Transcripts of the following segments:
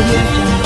audio jungle.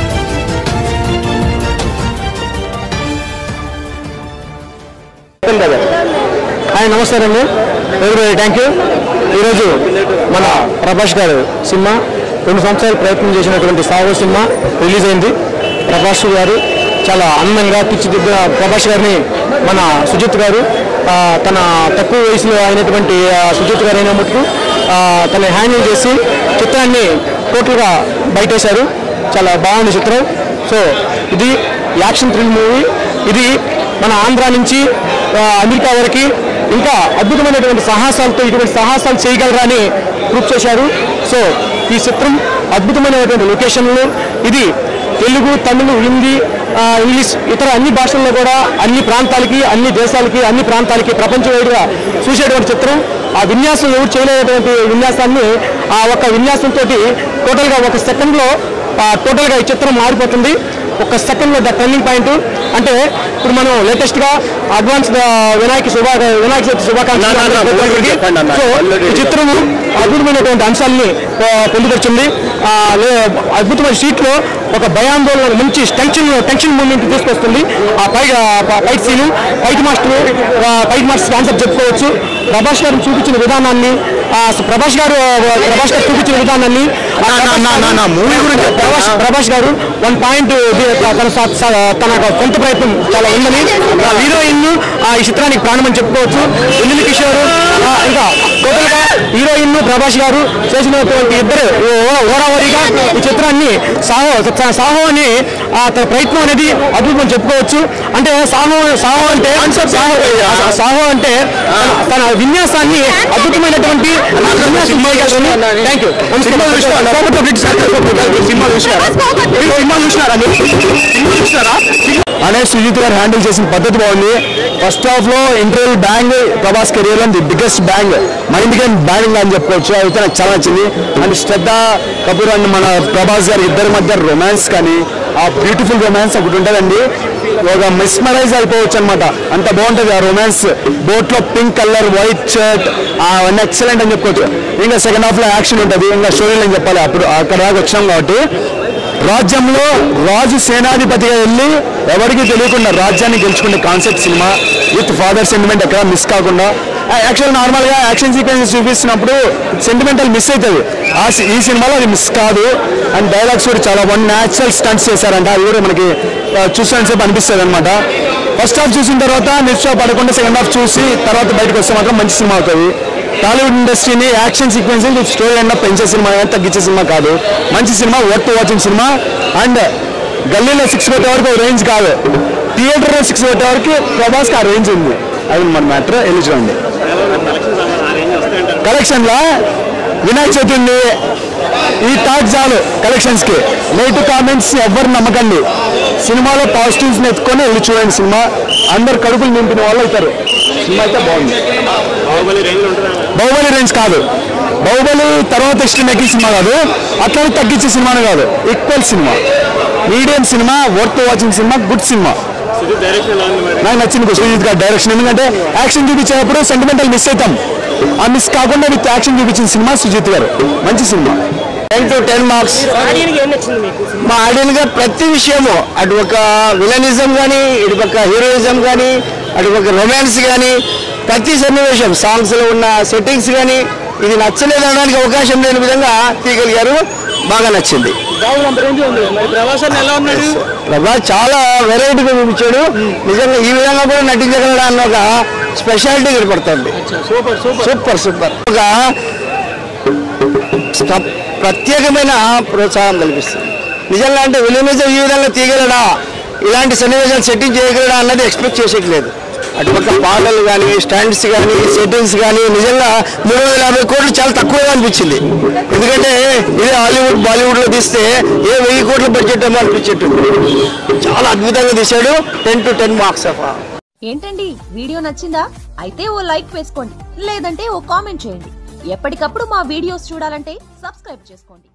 కదా hi నమస్కారం అండి ఎవరు థ్యాంక్ యూ ఈరోజు మన ప్రభాస్ గారు సినిమా రెండు సంవత్సరాలు ప్రయత్నం చేసినటువంటి సాహో సినిమా రిలీజ్ అయింది ప్రభాస్ గారు చాలా అందంగా తీర్చిదిద్దిన ప్రభాస్ గారిని మన సుజిత్ గారు ఆ, తన తక్కువ వయసులో అయినటువంటి ఆ, సుజిత్ గారు అయిన మటుకు ఆ, తన హ్యాండిల్ చేసి చిత్రాన్ని టోటల్గా బయటేశారు చాలా బాగుంది చిత్రం సో ఇది యాక్షన్ థ్రిల్ మూవీ ఇది మన ఆంధ్ర నుంచి ఆ, అమెరికా వరకు ఇంకా అద్భుతమైనటువంటి సాహసాలతో ఇటువంటి సాహసాలు చేయగలరా అని ప్రూఫ్ చేశారు సో ఈ చిత్రం అద్భుతమైనటువంటి లొకేషన్లు ఇది తెలుగు తమిళ హిందీ ఆ, ఇంగ్లీష్ ఇతర అన్ని భాషల్లో కూడా అన్ని ప్రాంతాలకి అన్ని దేశాలకి అన్ని ప్రాంతాలకి ప్రపంచవ్యాప్తంగా చూసేటువంటి చిత్రం ఆ విన్యాసం ఎవరు చేయలేనటువంటి విన్యాసాన్ని ఆ ఒక విన్యాసంతో టోటల్గా ఒక సెకండ్లో టోటల్గా ఈ చిత్రం మారిపోతుంది ఒక సెకండ్లో ద టర్నింగ్ పాయింట్ అంటే ఇప్పుడు మనం లేటెస్ట్ గా అడ్వాన్స్ వినాయక శుభా వినాయక చవితి శుభాకాంక్షలు సో ఈ చిత్రము అద్భుతమైనటువంటి అంశాలని ఆ, పొందుపరిచింది ఆ, లే- అద్భుతమైన సీట్ లో ఒక భయాందోళన మంచి టెన్షన్ టెన్షన్ మూమెంట్ తీసుకొస్తుంది ఆ పై fight scene fight master fight master concept చెప్పుకోవచ్చు ప్రభాస్ గారు చూపించిన విధానాన్ని ఆ, ప్రభాస్ గారు ప్రభాస్ గారు చూపించిన విధానాన్ని మూవీ గురించి ప్రభాస్ ప్రభాస్ గారు వన్ పాయింట్ తన స- స- తన సొంత ప్రయత్నం చాలా ఉందని ఆ హీరోయిన్ ఆ ఈ చిత్రానికి ప్రాణం అని చెప్పుకోవచ్చు ఎల్లుల్లి కిషోర్ ఆ, ఇంకా టోటల్ గా హీరోయిన్ ప్రభాస్ గారు చేసినటువంటి ఇద్దరు ఓ- ఓరావరిగా ఈ చిత్రాన్ని సాహో స- సాహో అని ఆ తన ప్రయత్నం అనేది అద్భుతం చెప్పుకోవచ్చు అంటే సాహో సాహో అంటే సాహో సాహో అంటే తన- తన విన్యాసాన్ని అద్భుతమైనటువంటి థ్యాంక్ యూ సినిమా చూసినారా సినిమా చూసినారా మీరు? సినిమా చూసినారా అనే సుజిత్ గారు హ్యాండిల్ చేసిన పద్ధతి బాగుంది ఫస్ట్ హాఫ్ లో ఇంటర్వ్యూ బ్యాంగ్ ప్రభాస్ కెరియర్ లో the biggest bang mind game bang అని చెప్పుకోవచ్చు అయితే నాకు చాలా నచ్చింది అండ్ శ్రద్ధ కపూర్ అండ్ మన ప్రభాస్ గారి ఇద్దరి మధ్య రొమాన్స్ కానీ ఆ బ్యూటిఫుల్ రొమాన్స్ ఒకటి ఉంటుందండి ఒక మిస్మరైజ్ అయిపోవచ్చు అనమాట అంత బాగుంటుంది ఆ రొమాన్స్ బోట్ లో పింక్ కలర్ వైట్ షర్ట్ అవన్నీ ఎక్సలెంట్ అని చెప్పుకోవచ్చు ఇంకా సెకండ్ హాఫ్ లో యాక్షన్ ఉంటుంది ఇంకా స్టోరీలు అని చెప్పాలి అప్పుడు అక్కడ దాకా వచ్చాం కాబట్టి రాజ్యంలో రాజు సేనాధిపతిగా వెళ్ళి ఎవరికి తెలియకుండా రాజ్యాన్ని గెలుచుకునే కాన్సెప్ట్ సినిమా విత్ ఫాదర్ సెంటిమెంట్ ఎక్కడ మిస్ కాకుండా యాక్చువల్ నార్మల్ గా యాక్షన్ సీక్వెన్సెస్ చూపిస్తున్నప్పుడు సెంటిమెంటల్ మిస్ అవుతుంది ఆ సి- ఈ సినిమాలో అది మిస్ కాదు అండ్ డైలాగ్స్ కూడా చాలా వన్ న్యాచురల్ స్టంట్స్ చేశారంట అది కూడా మనకి చూసిన సేపు అనిపిస్తుంది అనమాట ఫస్ట్ హాఫ్ చూసిన తర్వాత నిరుత్సాహపడకుండా సెకండ్ హాఫ్ చూసి తర్వాత బయటకు వస్తే మాత్రం మంచి సినిమా అవుతుంది టాలీవుడ్ ఇండస్ట్రీని యాక్షన్ సీక్వెన్స్ స్టోరీ అన్న పెంచే సినిమా ఏం తగ్గించే సినిమా కాదు మంచి సినిమా వర్త్ వాచింగ్ సినిమా అండ్ గల్లీలో సిక్స్ కొట్టే వరకు ఒక రేంజ్ కాదు థియేటర్లో సిక్స్ కొట్టే వరకు ప్రభాస్కి ఆ రేంజ్ ఉంది అది మన మ్యాటర్ వెళ్ళి చూడండి కలెక్షన్లో వినాయక చవితి ఉంది ఈ టాక్ చాలు కలెక్షన్స్ కి నెగిటివ్ కామెంట్స్ ఎవరు నమ్మకండి సినిమాలో పాజిటివ్స్ ఎత్తుకొని వెళ్ళి చూడండి సినిమా అందరు కడుపులు నింపిన వాళ్ళు అవుతారు సినిమా అయితే బాగుంది బాహుబలి రేంజ్ కాదు బాహుబలి తర్వాత ఇష్టం ఎక్కి సినిమా కాదు అట్లా తగ్గించే సినిమానే కాదు ఈక్వల్ సినిమా మీడియం సినిమా వర్త్ వాచింగ్ సినిమా గుడ్ సినిమా నాకు నచ్చింది సుజిత్ గారి డైరెక్షన్ ఎందుకంటే యాక్షన్ చూపించేటప్పుడు సెంటిమెంటల్ మిస్ అవుతాం ఆ మిస్ కాకుండా విత్ యాక్షన్ చూపించిన సినిమా సుజిత్ గారు మంచి సినిమా టెన్ టు టెన్ మార్క్స్ మా ఆడియన్ గా ప్రతి విషయము అటు ఒక విలనిజం కానీ ఇటు పక్క హీరోయిజం కానీ అటు పక్క రొమాన్స్ కానీ ప్రతి సన్నివేశం సాంగ్స్ లో ఉన్న సెట్టింగ్స్ కానీ ఇది నచ్చలేదు అనడానికి అవకాశం లేని విధంగా తీయగలిగారు బాగా నచ్చింది ప్రభా చాలా వెరైటీగా చూపించాడు నిజంగా ఈ విధంగా కూడా నటించగలడా అన్న ఒక స్పెషాలిటీ కనపడుతుంది సూపర్ సూపర్ ఒక స్ట- ప్రత్యేకమైన ప్రోత్సాహం కల్పిస్తుంది నిజంగా అంటే విలువనిజం ఈ విధంగా తీయగలడా ఇలాంటి సన్నివేశాలు సెట్టింగ్ చేయగలడా అన్నది ఎక్స్పెక్ట్ చేసేయట్లేదు అటుపక్క పాటలు కానీ స్టాండ్స్ కానీ సెట్టింగ్స్ కానీ నిజంగా మూడు వందల యాభై కోట్లు చాలా తక్కువగా అనిపించింది ఎందుకంటే ఇదే హాలీవుడ్ బాలీవుడ్ లో తీస్తే ఏ వెయ్యి కోట్ల బడ్జెట్ ఏమో అనిపించేట్టు చాలా అద్భుతంగా తీశాడు టెన్ టు టెన్ మార్క్స్ ఆఫ్ ఏంటండి వీడియో నచ్చిందా అయితే ఓ లైక్ వేసుకోండి లేదంటే ఓ కామెంట్ చేయండి ఎప్పటికప్పుడు మా వీడియోస్ చూడాలంటే సబ్స్క్రైబ్ చేసుకోండి